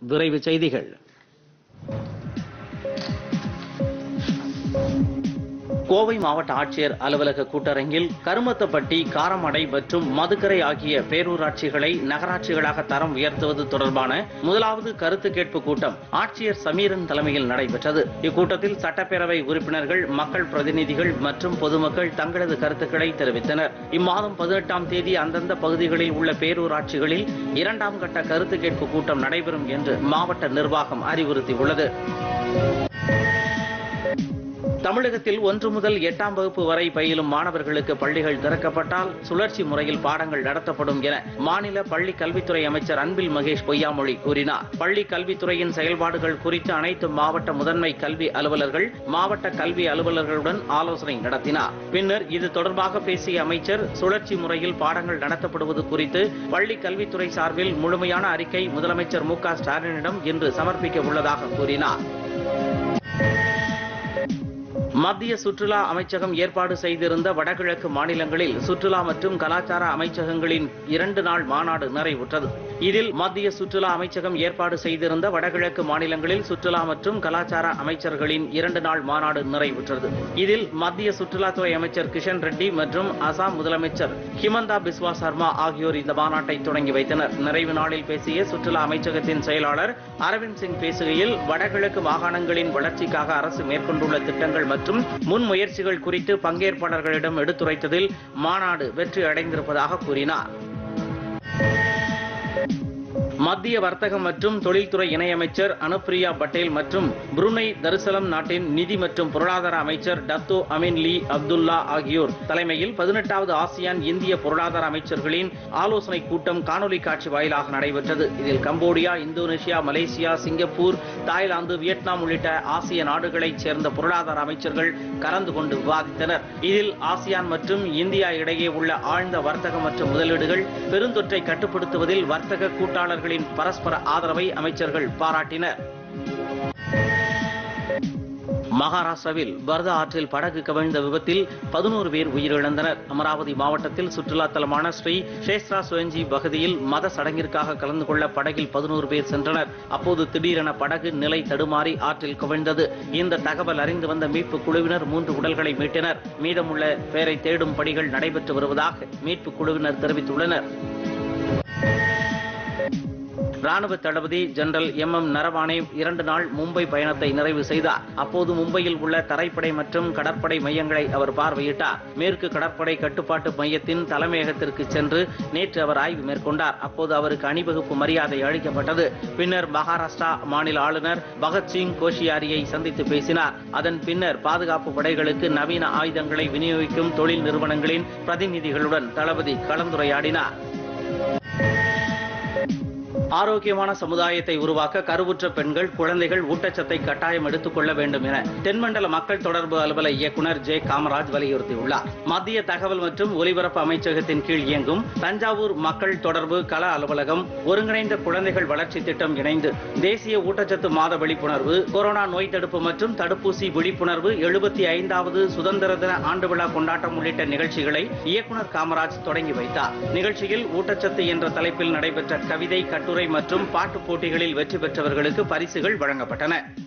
விரைவு செய்திகள் கோவை மாவட்ட ஆட்சியர் அலுவலக கூட்டரங்கில் கருமத்தப்பட்டி காரமடை மற்றும் மதுக்கரை ஆகிய பேரூராட்சிகளை நகராட்சிகளாக தரம் உயர்த்துவது தொடர்பான முதலாவது கருத்து கேட்பு கூட்டம் ஆட்சியர் சமீரன் தலைமையில் நடைபெற்றது இக்கூட்டத்தில் சட்டப்பேரவை உறுப்பினர்கள் மக்கள் பிரதிநிதிகள் மற்றும் பொதுமக்கள் தங்களது கருத்துக்களை தெரிவித்தனர் இம்மாதம் பதினெட்டாம் தேதி அந்தந்த பகுதிகளில் உள்ள பேரூராட்சிகளில் இரண்டாம் கட்ட கருத்து கேட்பு கூட்டம் நடைபெறும் என்று மாவட்ட நிர்வாகம் அறிவுறுத்தியுள்ளது தமிழகத்தில் ஒன்று முதல் எட்டாம் வகுப்பு வரை பயிலும் மாணவர்களுக்கு பள்ளிகள் திறக்கப்பட்டால் சுழற்சி முறையில் பாடங்கள் நடத்தப்படும் என மாநில பள்ளி கல்வித்துறை அமைச்சர் அன்பில் மகேஷ் பொய்யாமொழி கூறினார் பள்ளி கல்வித்துறையின் செயல்பாடுகள் குறித்து அனைத்து மாவட்ட முதன்மை கல்வி அலுவலர்கள் மாவட்ட கல்வி அலுவலர்களுடன் ஆலோசனை நடத்தினார் பின்னர் இது தொடர்பாக பேசிய அமைச்சர் சுழற்சி முறையில் பாடங்கள் நடத்தப்படுவது குறித்து பள்ளி கல்வித்துறை சார்பில் முழுமையான அறிக்கை முதலமைச்சர் மு க ஸ்டாலினிடம் இன்று சமர்ப்பிக்க உள்ளதாக கூறினார் மத்திய சுற்றுலா அமைச்சகம் ஏற்பாடு செய்திருந்த வடகிழக்கு மாநிலங்களில் சுற்றுலா மற்றும் கலாச்சார அமைச்சகங்களின் இரண்டு நாள் மாநாடு நிறைவுற்றது இதில் மத்திய சுற்றுலா அமைச்சகம் ஏற்பாடு செய்திருந்த வடகிழக்கு மாநிலங்களில் சுற்றுலா மற்றும் கலாச்சார அமைச்சர்களின் இரண்டு நாள் மாநாடு நிறைவுற்றது இதில் மத்திய சுற்றுலாத்துறை அமைச்சர் கிஷன் ரெட்டி மற்றும் அசாம் முதலமைச்சர் ஹிமந்தா பிஸ்வா சர்மா ஆகியோர் இந்த மாநாட்டை தொடங்கி வைத்தனர் நிறைவு நாளில் பேசிய சுற்றுலா அமைச்சகத்தின் செயலாளர் அரவிந்த் சிங் பேசுகையில் வடகிழக்கு மாகாணங்களின் வளர்ச்சிக்காக அரசு மேற்கொண்டுள்ள திட்டங்கள் மற்றும் முன்முயற்சிகள் குறித்து பங்கேற்பாளர்களிடம் எடுத்துரைத்ததில் மாநாடு வெற்றி அடைந்திருப்பதாக கூறினார் மத்திய வர்த்தகம் மற்றும் தொழில்துறை இணையமைச்சர் அனுப்பிரியா பட்டேல் மற்றும் புருனை தருசலம் நாட்டின் நிதி மற்றும் பொருளாதார அமைச்சர் டத்தோ அமின் லீ அப்துல்லா ஆகியோர் தலைமையில் பதினெட்டாவது ஆசியான் இந்திய பொருளாதார அமைச்சர்களின் ஆலோசனை கூட்டம் காணொலி காட்சி வாயிலாக நடைபெற்றது இதில் Cambodia Indonesia Malaysia Singapore Thailand Vietnam உள்ளிட்ட ஆசிய நாடுகளைச் சேர்ந்த பொருளாதார அமைச்சர்கள் கலந்து கொண்டு விவாதித்தனர் இதில் ஆசியான் மற்றும் இந்தியா இடையே உள்ள ஆழ்ந்த வர்த்தகம் மற்றும் முதலீடுகள் பெருந்தொற்றை கட்டுப்படுத்துவதில் வர்த்தக கூட்டாளர்களின் பரஸ்பர ஆதரவை அமைச்சர்கள் பாராட்டினர் மகாராஷ்டிராவில் பர்தா ஆற்றில் படகு கவிழ்ந்த விபத்தில் பதினோரு பேர் உயிரிழந்தனர் அமராவதி மாவட்டத்தில் சுற்றுலா தலமான ஸ்ரீ சேஸ்ரா சுவஞ்சி பகுதியில் மத சடங்கிற்காக கலந்து கொள்ள படகில் பதினோரு பேர் சென்றனர் அப்போது திடீரென படகு நிலை தடுமாறி ஆற்றில் கவிழ்ந்தது இந்த தகவல் அறிந்து வந்த மீட்பு குழுவினர் மூன்று உடல்களை மீட்டனர் மீதமுள்ள பேரை தேடும் பணிகள் நடைபெற்று வருவதாக மீட்பு குழுவினர் தெரிவித்துள்ளனர் ராணுவ தளபதி ஜெனரல் எம் எம் நரவானே இரண்டு நாள் மும்பை பயணத்தை நிறைவு செய்தார் அப்போது மும்பையில் உள்ள தரைப்படை மற்றும் கடற்படை மையங்களை அவர் பார்வையிட்டார் மேற்கு கடற்படை கட்டுப்பாட்டு மையத்தின் தலைமையகத்திற்கு சென்று நேற்று அவர் ஆய்வு மேற்கொண்டார் அப்போது அவருக்கு அணிவகுப்பு மரியாதை அளிக்கப்பட்டது பின்னர் மகாராஷ்டிரா மாநில ஆளுநர் பகத்சிங் கோஷியாரியை சந்தித்து பேசினார் அதன் பின்னர் பாதுகாப்பு படைகளுக்கு நவீன ஆயுதங்களை விநியோகிக்கும் தொழில் நிறுவனங்களின் பிரதிநிதிகளுடன் தளபதி கலந்துரையாடினார் ஆரோக்கியமான சமுதாயத்தை உருவாக்க கருவுற்ற பெண்கள் குழந்தைகள் ஊட்டச்சத்தை கட்டாயம் எடுத்துக் கொள்ள வேண்டும் என தென்மண்டல மக்கள் தொடர்பு அலுவல இயக்குநர் ஜே காமராஜ் வலியுறுத்தியுள்ளார் மத்திய தகவல் மற்றும் ஒலிபரப்பு அமைச்சகத்தின் கீழ் இயங்கும் தஞ்சாவூர் மக்கள் தொடர்பு கள அலுவலகம் ஒருங்கிணைந்த குழந்தைகள் வளர்ச்சி திட்டம் இணைந்து தேசிய ஊட்டச்சத்து மாத விழிப்புணர்வு கொரோனா நோய் தடுப்பு மற்றும் தடுப்பூசி விழிப்புணர்வு எழுபத்தி ஐந்தாவது சுதந்திர தின ஆண்டு விழா கொண்டாட்டம் உள்ளிட்ட நிகழ்ச்சிகளை இயக்குநர் காமராஜ் தொடங்கி வைத்தார் நிகழ்ச்சியில் ஊட்டச்சத்து என்ற தலைப்பில் நடைபெற்ற கவிதை கட்டுரை மற்றும் பாட்டுப் போட்டிகளில் வெற்றி பெற்றவர்களுக்கு பரிசுகள் வழங்கப்பட்டன